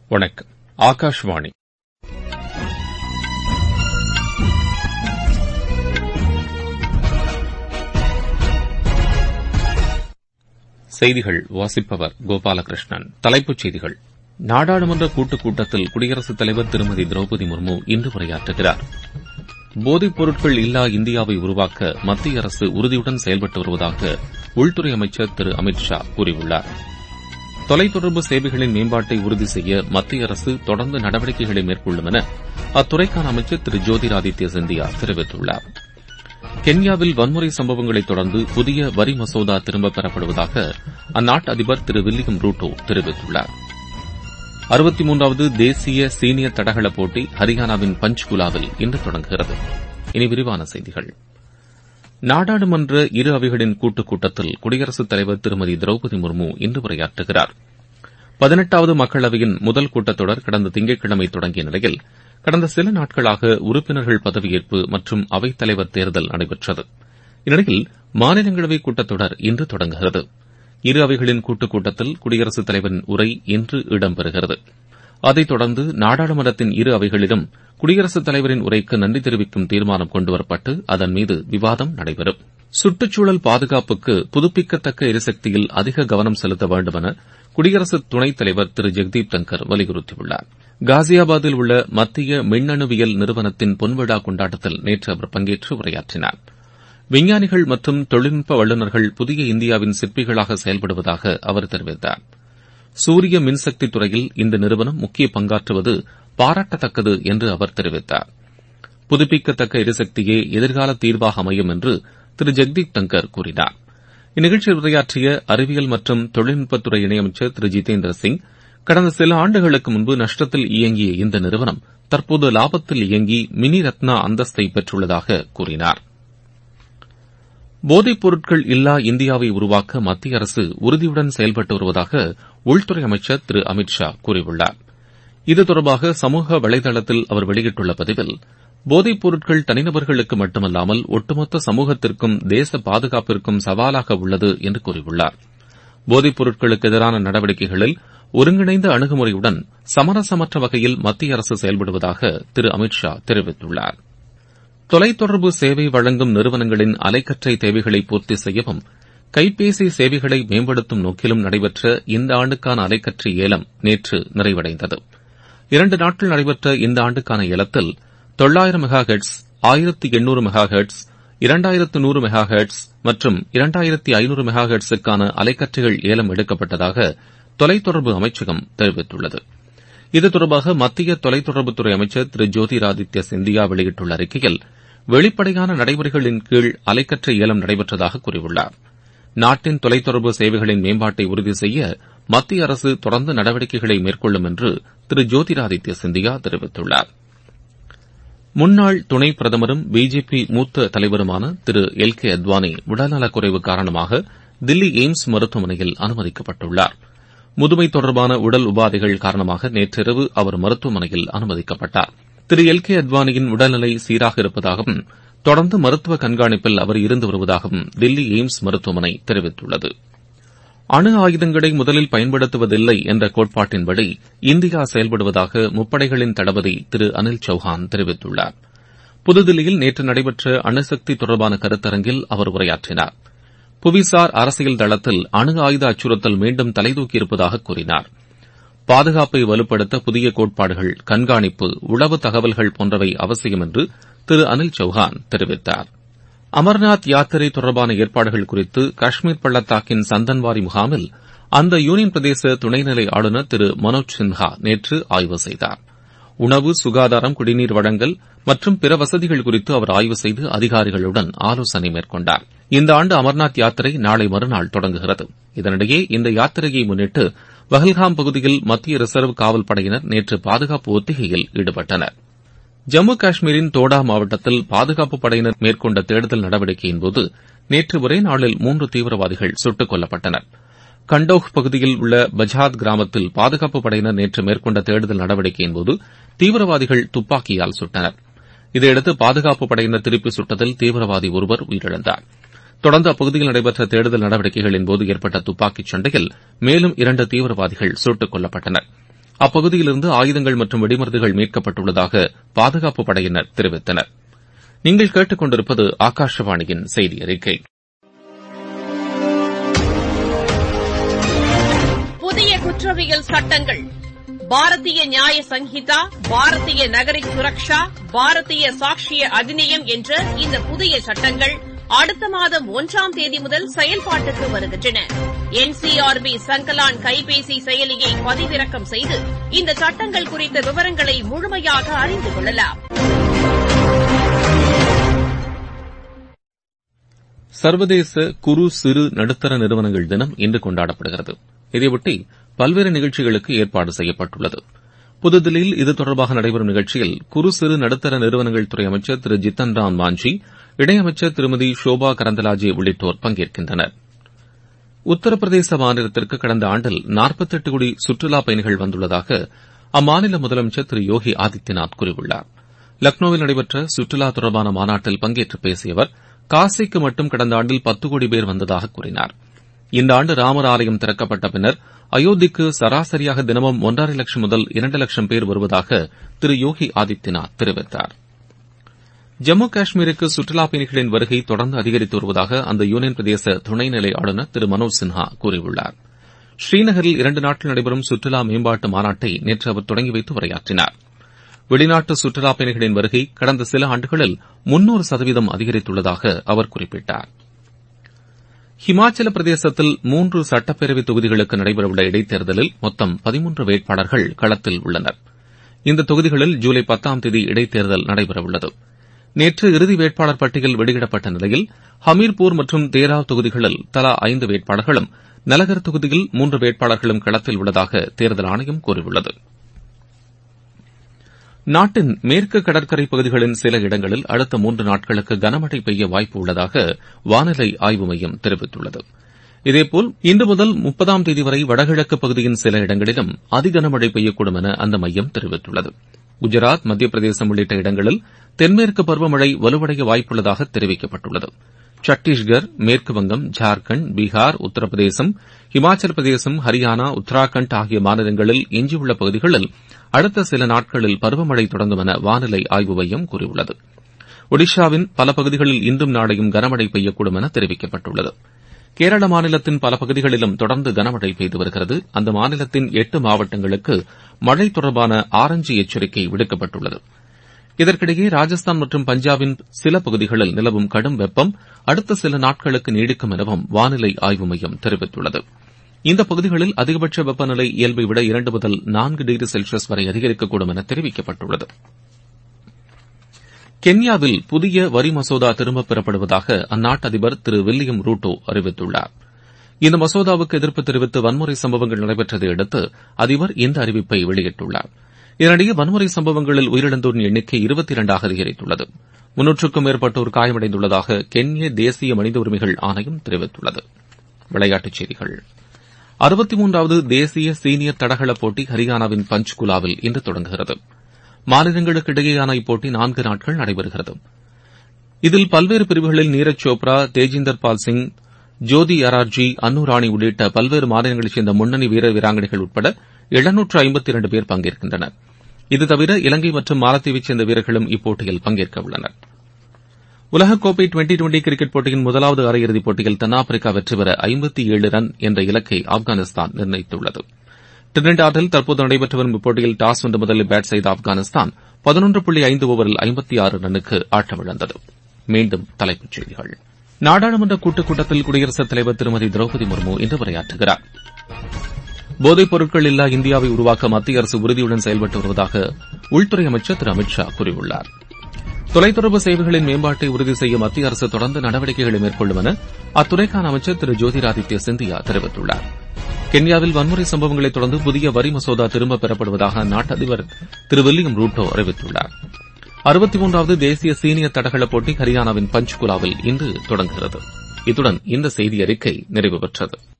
வணக்கம் ஆகாஷ்வாணி செய்திகள் வாசிப்பவர் கோபாலகிருஷ்ணன் தலைப்புச் செய்திகள் நாடாளுமன்ற கூட்டுக் கூட்டத்தில் குடியரசுத் தலைவர் திருமதி திரௌபதி முர்மு இன்று உரையாற்றுகிறார் போதைப் பொருட்கள் இல்லா இந்தியாவை உருவாக்க மத்திய அரசு உறுதியுடன் செயல்பட்டு வருவதாக உள்துறை அமைச்சர் திரு அமித் ஷா கூறியுள்ளார் தொலைத்தொடர்பு சேவைகளின் மேம்பாட்டை உறுதி செய்ய மத்திய அரசு தொடர்ந்து நடவடிக்கைகளை மேற்கொள்ளும் என அத்துறைக்கான அமைச்சர் திரு ஜோதிராதித்ய சிந்தியா தெரிவித்துள்ளார் கென்யாவில் வன்முறை சம்பவங்களைத் தொடர்ந்து புதிய வரி மசோதா திரும்பப் பெறப்படுவதாக அந்நாட்டு அதிபர் திரு வில்லியம் ரூட்டோ தெரிவித்துள்ளார் அறுபத்தி மூன்றாவது தேசிய சீனியர் தடகள போட்டி ஹரியானாவின் பஞ்ச்குலாவில் இன்று தொடங்குகிறது இனி விரிவான செய்திகள் நாடாளுமன்ற இரு அவைகளின் கூட்டுக் கூட்டத்தில் குடியரசுத் தலைவர் திருமதி திரௌபதி முர்மு இன்று உரையாற்றுகிறார் பதினெட்டாவது மக்களவையின் முதல் கூட்டத்தொடர் கடந்த திங்கட்கிழமை தொடங்கிய நிலையில் கடந்த சில நாட்களாக உறுப்பினர்கள் பதவியேற்பு மற்றும் அவைத்தலைவர் தேர்தல் நடைபெற்றது இந்நிலையில் மாநிலங்களவை கூட்டத்தொடர் இன்று தொடங்குகிறது இரு அவைகளின் கூட்டுக் கூட்டத்தில் குடியரசுத் தலைவரின் உரை இன்று இடம்பெறுகிறது அதைத் தொடர்ந்து நாடாளுமன்றத்தின் இரு அவைகளிலும் குடியரசுத் தலைவரின் உரைக்கு நன்றி தெரிவிக்கும் தீர்மானம் கொண்டுவரப்பட்டு அதன் மீது விவாதம் நடைபெறும் சுற்றுச்சூழல் பாதுகாப்புக்கு புதுப்பிக்கத்தக்க எரிசக்தியில் அதிக கவனம் செலுத்த வேண்டும் என குடியரசு துணைத் தலைவர் திரு ஜெக்தீப் தங்கர் வலியுறுத்தியுள்ளார் காசியாபாத்தில் உள்ள மத்திய மின்னணுவியல் நிறுவனத்தின் பொன்விழா கொண்டாட்டத்தில் நேற்று அவர் பங்கேற்று உரையாற்றினார் விஞ்ஞானிகள் மற்றும் தொழில்நுட்ப வல்லுநர்கள் புதிய இந்தியாவின் சிற்பிகளாக செயல்படுவதாக அவர் தெரிவித்தார் சூரிய மின்சக்தி துறையில் இந்த நிறுவனம் முக்கிய பங்காற்றுவது பாராட்டத்தக்கது என்று அவர் தெரிவித்தார் புதுப்பிக்கத்தக்க எரிசக்தியே எதிர்கால தீர்வாக அமையும் என்று திரு ஜெக்தீப் தங்கர் கூறினார் இந்நிகழ்ச்சியில் உரையாற்றிய அறிவியல் மற்றும் தொழில்நுட்பத்துறை இணையமைச்சர் திரு ஜிதேந்திர சிங் கடந்த சில ஆண்டுகளுக்கு முன்பு நஷ்டத்தில் இயங்கிய இந்த நிறுவனம் தற்போது லாபத்தில் இயங்கி மினி ரத்னா அந்தஸ்தை பெற்றுள்ளதாக கூறினார் போதைப் பொருட்கள் இல்லா இந்தியாவை உருவாக்க மத்திய அரசு உறுதியுடன் செயல்பட்டு வருவதாக உள்துறை அமைச்சர் திரு அமித் ஷா கூறியுள்ளார் இது தொடர்பாக சமூக வலைதளத்தில் அவர் வெளியிட்டுள்ள பதிவில் போதைப் பொருட்கள் தனிநபர்களுக்கு மட்டுமல்லாமல் ஒட்டுமொத்த சமூகத்திற்கும் தேச பாதுகாப்பிற்கும் சவாலாக உள்ளது என்று கூறியுள்ளார் போதைப் பொருட்களுக்கு எதிரான நடவடிக்கைகளில் ஒருங்கிணைந்த அணுகுமுறையுடன் சமரசமற்ற வகையில் மத்திய அரசு செயல்படுவதாக திரு அமித் ஷா தெரிவித்துள்ளார் தொலைத்தொடர்பு சேவை வழங்கும் நிறுவனங்களின் அலைக்கற்றை தேவைகளை பூர்த்தி செய்யவும் கைபேசி சேவைகளை மேம்படுத்தும் நோக்கிலும் நடைபெற்ற இந்த ஆண்டுக்கான அலைக்கற்றை ஏலம் நேற்று நிறைவடைந்தது இரண்டு நாட்கள் நடைபெற்ற இந்த ஆண்டுக்கான ஏலத்தில் தொள்ளாயிரம் மெகா ஹெட்ஸ் ஆயிரத்து எண்ணூறு மெகா ஹெட்ஸ் இரண்டாயிரத்து நூறு மெகா ஹெட்ஸ் மற்றும் இரண்டாயிரத்தி ஐநூறு மெகா ஹெட்ஸுக்கான அலைக்கற்றைகள் ஏலம் எடுக்கப்பட்டதாக தொலைத்தொடர்பு அமைச்சகம் தெரிவித்துள்ளது இது தொடர்பாக மத்திய தொலைத்தொடர்புத்துறை அமைச்சர் திரு ஜோதிராதித்ய சிந்தியா வெளியிட்டுள்ள அறிக்கையில் வெளிப்படையான நடைமுறைகளின் கீழ் அலைக்கற்றை ஏலம் நடைபெற்றதாக கூறியுள்ளார் நாட்டின் தொலைத்தொடர்பு சேவைகளின் மேம்பாட்டை உறுதி செய்ய மத்திய அரசு தொடர்ந்து நடவடிக்கைகளை மேற்கொள்ளும் என்று திரு ஜோதிராதித்ய சிந்தியா தெரிவித்துள்ளார் முன்னாள் துணை பிரதமரும் பிஜேபி மூத்த தலைவருமான திரு எல் கே அத்வானி உடல்நலக்குறைவு காரணமாக தில்லி எய்ம்ஸ் மருத்துவமனையில் அனுமதிக்கப்பட்டுள்ளார் முதுமை தொடர்பான உடல் உபாதைகள் காரணமாக நேற்றிரவு அவர் மருத்துவமனையில் அனுமதிக்கப்பட்டார் திரு எல் கே அத்வானியின் உடல்நிலை சீராக இருப்பதாகவும் தொடர்ந்து மருத்துவ கண்காணிப்பில் அவர் இருந்து வருவதாகவும் தில்லி எய்ம்ஸ் மருத்துவமனை தெரிவித்துள்ளது அணு ஆயுதங்களை முதலில் பயன்படுத்துவதில்லை என்ற கோட்பாட்டின்படி இந்தியா செயல்படுவதாக முப்படைகளின் தளபதி திரு அனில் சௌஹான் தெரிவித்துள்ளார் புதுதில்லியில் நேற்று நடைபெற்ற அணுசக்தி தொடர்பான கருத்தரங்கில் அவர் உரையாற்றினார் புவிசார் அரசியல் தளத்தில் அணு ஆயுத அச்சுறுத்தல் மீண்டும் தலைதூக்கியிருப்பதாக கூறினார் பாதுகாப்பை வலுப்படுத்த புதிய கோட்பாடுகள் கண்காணிப்பு உளவு தகவல்கள் போன்றவை அவசியம் என்று திரு அனில் சௌஹான் தெரிவித்தார் அமர்நாத் யாத்திரை தொடர்பான ஏற்பாடுகள் குறித்து காஷ்மீர் பள்ளத்தாக்கின் சந்தன்வாரி முகாமில் அந்த யூனியன் பிரதேச துணைநிலை ஆளுநர் திரு மனோஜ் சின்ஹா நேற்று ஆய்வு செய்தார் உணவு சுகாதாரம் குடிநீர் வழங்கல் மற்றும் பிற வசதிகள் குறித்து அவர் ஆய்வு செய்து அதிகாரிகளுடன் ஆலோசனை மேற்கொண்டார் இந்த ஆண்டு அமர்நாத் யாத்திரை நாளை மறுநாள் தொடங்குகிறது இதனிடையே இந்த யாத்திரையை முன்னிட்டு வஹல்காம் பகுதியில் மத்திய ரிசர்வ் காவல் படையினர் நேற்று பாதுகாப்பு ஒத்திகையில் ஈடுபட்டனர் ஜம்மு காஷ்மீரின் தோடா மாவட்டத்தில் பாதுகாப்பு படையினர் மேற்கொண்ட தேடுதல் நடவடிக்கையின்போது நேற்று ஒரே நாளில் மூன்று தீவிரவாதிகள் சுட்டுக் கொல்லப்பட்டனர் கண்டோக் பகுதியில் உள்ள பஜாத் கிராமத்தில் பாதுகாப்பு படையினர் நேற்று மேற்கொண்ட தேடுதல் நடவடிக்கையின்போது தீவிரவாதிகள் துப்பாக்கியால் சுட்டனர் இதையடுத்து பாதுகாப்பு படையினர் திருப்பி சுட்டதில் தீவிரவாதி ஒருவர் உயிரிழந்தார் தொடர்ந்து அப்பகுதியில் நடைபெற்ற தேடுதல் நடவடிக்கைகளின்போது ஏற்பட்ட துப்பாக்கிச் சண்டையில் மேலும் இரண்டு தீவிரவாதிகள் சுட்டுக் கொல்லப்பட்டனர் அப்பகுதியிலிருந்து ஆயுதங்கள் மற்றும் வெடிமருந்துகள் மீட்கப்பட்டுள்ளதாக பாதுகாப்பு படையினர் தெரிவித்தனர் நீங்கள் கேட்டுக் கொண்டிருப்பது ஆகாஷவாணியின் செய்தி அறிக்கை புதிய குற்றவியல் சட்டங்கள் பாரதிய நியாய சங்கீதா பாரதிய நகரிக் சுரக்ஷா பாரதிய சாட்சிய அதிநியம் என்ற இந்த புதிய சட்டங்கள் அடுத்த மாதம் ஒன்றாம் தேதி முதல் செயல்பாட்டுக்கு வருகின்றன என்சிஆர்பி சங்கலான் கைபேசி செயலியை பதிவிறக்கம் செய்து இந்த சட்டங்கள் குறித்த விவரங்களை முழுமையாக அறிந்து கொள்ளலாம் சர்வதேச குறு சிறு நடுத்தர நிறுவனங்கள் தினம் இன்று கொண்டாடப்படுகிறது இதையொட்டி பல்வேறு நிகழ்ச்சிகளுக்கு ஏற்பாடு செய்யப்பட்டுள்ளது புதுதில்லியில் இது தொடர்பாக நடைபெறும் நிகழ்ச்சியில் குறு சிறு நடுத்தர நிறுவனங்கள் துறை அமைச்சர் திரு ஜித்தன் ராம் மாஞ்சி இணையமைச்சர் திருமதி ஷோபா கரந்தலாஜே உள்ளிட்டோர் பங்கேற்கின்றனர் உத்தரப்பிரதேச மாநிலத்திற்கு கடந்த ஆண்டில் நாற்பத்தெட்டு கோடி சுற்றுலாப் பயணிகள் வந்துள்ளதாக அம்மாநில முதலமைச்சர் திரு யோகி ஆதித்யநாத் கூறியுள்ளார் லக்னோவில் நடைபெற்ற சுற்றுலா தொடர்பான மாநாட்டில் பங்கேற்று பேசிய அவர் காசிக்கு மட்டும் கடந்த ஆண்டில் பத்து கோடி பேர் வந்ததாக கூறினார் இந்த ஆண்டு ராமர் ஆலயம் திறக்கப்பட்ட பின்னர் அயோத்திக்கு சராசரியாக தினமும் ஒன்றரை லட்சம் முதல் இரண்டு லட்சம் பேர் வருவதாக திரு யோகி ஆதித்யநாத் தெரிவித்தார் ஜம்மு காஷ்மீருக்கு சுற்றுலாப் பயணிகளின் வருகை தொடர்ந்து அதிகரித்து வருவதாக அந்த யூனியன் பிரதேச துணைநிலை ஆளுநர் திரு மனோஜ் சின்ஹா கூறியுள்ளார் ஸ்ரீநகரில் இரண்டு நாட்கள் நடைபெறும் சுற்றுலா மேம்பாட்டு மாநாட்டை நேற்று அவர் தொடங்கி வைத்து உரையாற்றினார் வெளிநாட்டு சுற்றுலாப் பயணிகளின் வருகை கடந்த சில ஆண்டுகளில் முன்னூறு சதவீதம் அதிகரித்துள்ளதாக அவர் குறிப்பிட்டார் ஹிமாச்சல பிரதேசத்தில் மூன்று சட்டப்பேரவை தொகுதிகளுக்கு நடைபெறவுள்ள இடைத்தேர்தலில் மொத்தம் பதிமூன்று வேட்பாளர்கள் களத்தில் உள்ளனர் இந்த தொகுதிகளில் ஜூலை பத்தாம் தேதி இடைத்தேர்தல் நடைபெறவுள்ளது நேற்று இறுதி வேட்பாளர் பட்டியல் வெளியிடப்பட்ட நிலையில் ஹமீர்பூர் மற்றும் தேராவ் தொகுதிகளில் தலா ஐந்து வேட்பாளர்களும் நலகர் தொகுதியில் மூன்று வேட்பாளர்களும் களத்தில் உள்ளதாக தேர்தல் ஆணையம் கூறியுள்ளது நாட்டின் மேற்கு கடற்கரை பகுதிகளின் சில இடங்களில் அடுத்த மூன்று நாட்களுக்கு கனமழை பெய்ய வாய்ப்பு உள்ளதாக வானிலை ஆய்வு மையம் தெரிவித்துள்ளது இதேபோல் இன்று முதல் முப்பதாம் தேதி வரை வடகிழக்கு பகுதியின் சில இடங்களிலும் அதிகனமழை பெய்யக்கூடும் என அந்த மையம் தெரிவித்துள்ளது குஜராத் மத்திய பிரதேசம் உள்ளிட்ட இடங்களில் தென்மேற்கு பருவமழை வலுவடைய வாய்ப்புள்ளதாக தெரிவிக்கப்பட்டுள்ளது சத்தீஸ்கர் மேற்குவங்கம் ஜார்க்கண்ட் பீகார் உத்தரப்பிரதேசம் இமாச்சல பிரதேசம் ஹரியானா உத்தராகண்ட் ஆகிய மாநிலங்களில் எஞ்சியுள்ள பகுதிகளில் அடுத்த சில நாட்களில் பருவமழை தொடங்கும் என வானிலை ஆய்வு மையம் கூறியுள்ளது ஒடிஷாவின் பல பகுதிகளில் இன்றும் நாளையும் கனமழை பெய்யக்கூடும் என தெரிவிக்கப்பட்டுள்ளது கேரள மாநிலத்தின் பல பகுதிகளிலும் தொடர்ந்து கனமழை பெய்து வருகிறது அந்த மாநிலத்தின் எட்டு மாவட்டங்களுக்கு மழை தொடர்பான ஆரஞ்சு எச்சரிக்கை விடுக்கப்பட்டுள்ளது இதற்கிடையே ராஜஸ்தான் மற்றும் பஞ்சாபின் சில பகுதிகளில் நிலவும் கடும் வெப்பம் அடுத்த சில நாட்களுக்கு நீடிக்கும் எனவும் வானிலை ஆய்வு மையம் தெரிவித்துள்ளது இந்த பகுதிகளில் அதிகபட்ச வெப்பநிலை இயல்பை விட இரண்டு முதல் நான்கு டிகிரி செல்சியஸ் வரை அதிகரிக்கக்கூடும் என தெரிவிக்கப்பட்டுள்ளது கென்யாவில் புதிய வரி மசோதா திரும்பப் பெறப்படுவதாக அந்நாட்டு அதிபர் திரு வில்லியம் ரூட்டோ அறிவித்துள்ளார் இந்த மசோதாவுக்கு எதிர்ப்பு தெரிவித்து வன்முறை சம்பவங்கள் நடைபெற்றதை அடுத்து அதிபர் இந்த அறிவிப்பை வெளியிட்டுள்ளார் இதனிடையே வன்முறை சம்பவங்களில் உயிரிழந்தோரின் எண்ணிக்கை இருபத்தி இரண்டாக அதிகரித்துள்ளது முன்னூற்றுக்கும் மேற்பட்டோர் காயமடைந்துள்ளதாக கென்ய தேசிய மனித உரிமைகள் ஆணையம் தெரிவித்துள்ளது விளையாட்டுச் செய்திகள் அறுபத்தி மூன்றாவது தேசிய சீனியர் தடகள போட்டி ஹரியானாவின் பஞ்ச்குலாவில் இன்று தொடங்குகிறது மாநிலங்களுக்கு இடையேயான இப்போட்டி நான்கு நாட்கள் நடைபெறுகிறது இதில் பல்வேறு பிரிவுகளில் நீரஜ் சோப்ரா தேஜிந்தர் பால் சிங் ஜோதி அரார்ஜி அன்னு ராணி உள்ளிட்ட பல்வேறு மாநிலங்களைச் சேர்ந்த முன்னணி வீரர் வீராங்கனைகள் உட்பட எழுநூற்று ஐம்பத்தி இரண்டு பேர் பங்கேற்கின்றனர் இது தவிர இலங்கை மற்றும் மாலத்தீவைச் சேர்ந்த வீரர்களும் இப்போட்டியில் பங்கேற்க உள்ளனர் உலகக்கோப்பை டுவெண்டி டுவெண்டி கிரிக்கெட் போட்டியின் முதலாவது அரையிறுதிப் போட்டியில் தென்னாப்பிரிக்கா வெற்றி பெற ஐம்பத்தி ஏழு ரன் என்ற இலக்கை ஆப்கானிஸ்தான் நிர்ணயித்துள்ளது டிரினிடாட்டில் தற்போது நடைபெற்று வரும் இப்போட்டியில் டாஸ் வென்று முதலில் பேட் செய்த ஆப்கானிஸ்தான் பதினொன்று புள்ளி ஐந்து ஓவரில் ஐம்பத்தி ஆறு ரன்னுக்கு ஆட்டமிழந்தது மீண்டும் தலைப்புச் செய்திகள் நாடாளுமன்ற கூட்டுக் கூட்டத்தில் குடியரசுத் தலைவர் திருமதி திரௌபதி முர்மு இன்று உரையாற்றுகிறார் போதைப் பொருட்கள் இல்லா இந்தியாவை உருவாக்க மத்திய அரசு உறுதியுடன் செயல்பட்டு வருவதாக உள்துறை அமைச்சர் திரு அமித் ஷா கூறியுள்ளார் தொலைத்தொடர்பு சேவைகளின் மேம்பாட்டை உறுதி செய்ய மத்திய அரசு தொடர்ந்து நடவடிக்கைகளை மேற்கொள்ளும் என அத்துறைக்கான அமைச்சர் திரு ஜோதிராதித்ய சிந்தியா தெரிவித்துள்ளார் கென்யாவில் வன்முறை சம்பவங்களைத் தொடர்ந்து புதிய வரி மசோதா திரும்பப் பெறப்படுவதாக அந்நாட்டு அதிபர் திரு வில்லியம் ரூட்டோ அறிவித்துள்ளார் அறுபத்தி மூன்றாவது தேசிய சீனியர் தடகள போட்டி ஹரியானாவின் பஞ்ச்குலாவில் இன்று தொடங்குகிறது இத்துடன் இந்த செய்தி அறிக்கை நிறைவு பெற்றது